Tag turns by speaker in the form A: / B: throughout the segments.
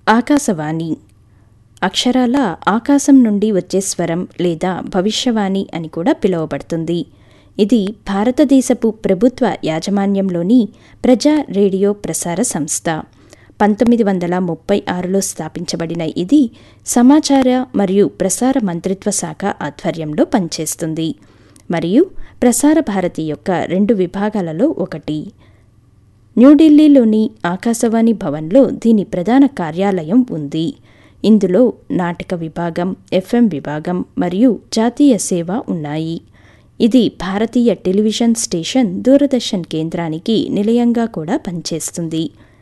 A: ఆకాశవాణి అక్షరాల ఆకాశం నుండి వచ్చే స్వరం లేదా భవిష్యవాణి అని కూడా పిలువబడుతుంది ఇది భారతదేశపు ప్రభుత్వ యాజమాన్యంలోని ప్రజా రేడియో ప్రసార సంస్థ పంతొమ్మిది వందల ముప్పై ఆరులో స్థాపించబడిన ఇది సమాచార మరియు ప్రసార మంత్రిత్వ శాఖ ఆధ్వర్యంలో పనిచేస్తుంది మరియు ప్రసార భారతి యొక్క రెండు విభాగాలలో ఒకటి న్యూఢిల్లీలోని ఆకాశవాణి భవన్లో దీని ప్రధాన కార్యాలయం ఉంది ఇందులో నాటక విభాగం ఎఫ్ఎం విభాగం మరియు జాతీయ సేవ ఉన్నాయి ఇది భారతీయ టెలివిజన్ స్టేషన్ దూరదర్శన్ కేంద్రానికి నిలయంగా కూడా పనిచేస్తుంది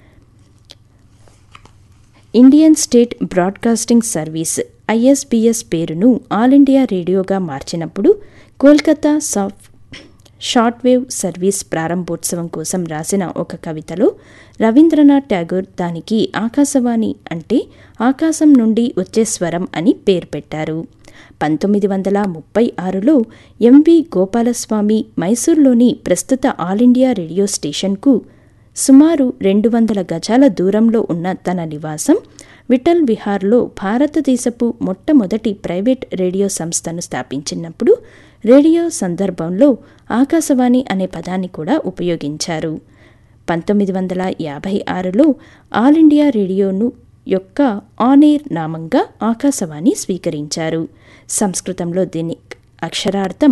A: Indian state broadcasting service ISBS పేరును ఆల్ ఇండియా రేడియోగా మార్చినప్పుడు కోల్కతా సాఫ్ షార్ట్ వేవ్ సర్వీస్ ప్రారంభోత్సవం కోసం రాసిన ఒక కవితలో రవీంద్రనాథ్ ఠాగూర్ దానికి ఆకాశవాణి అంటే ఆకాశం నుండి వచ్చే స్వరం అని పేరు పెట్టారు పంతొమ్మిది వందల ముప్పై ఆరులో ఎంవి గోపాలస్వామి మైసూర్లోని ప్రస్తుత ఆల్ ఇండియా రేడియో స్టేషన్కు సుమారు రెండు వందల గజాల దూరంలో ఉన్న తన నివాసం విఠల్ విహార్లో భారతదేశపు మొట్టమొదటి ప్రైవేట్ రేడియో సంస్థను స్థాపించినప్పుడు రేడియో సందర్భంలో ఆకాశవాణి అనే పదాన్ని కూడా ఉపయోగించారు పంతొమ్మిది వందల యాభై ఆరులో ఆల్ ఇండియా రేడియోను యొక్క ఆన్ ఎయిర్ నామంగా ఆకాశవాణి స్వీకరించారు సంస్కృతంలో దీని అక్షరార్థం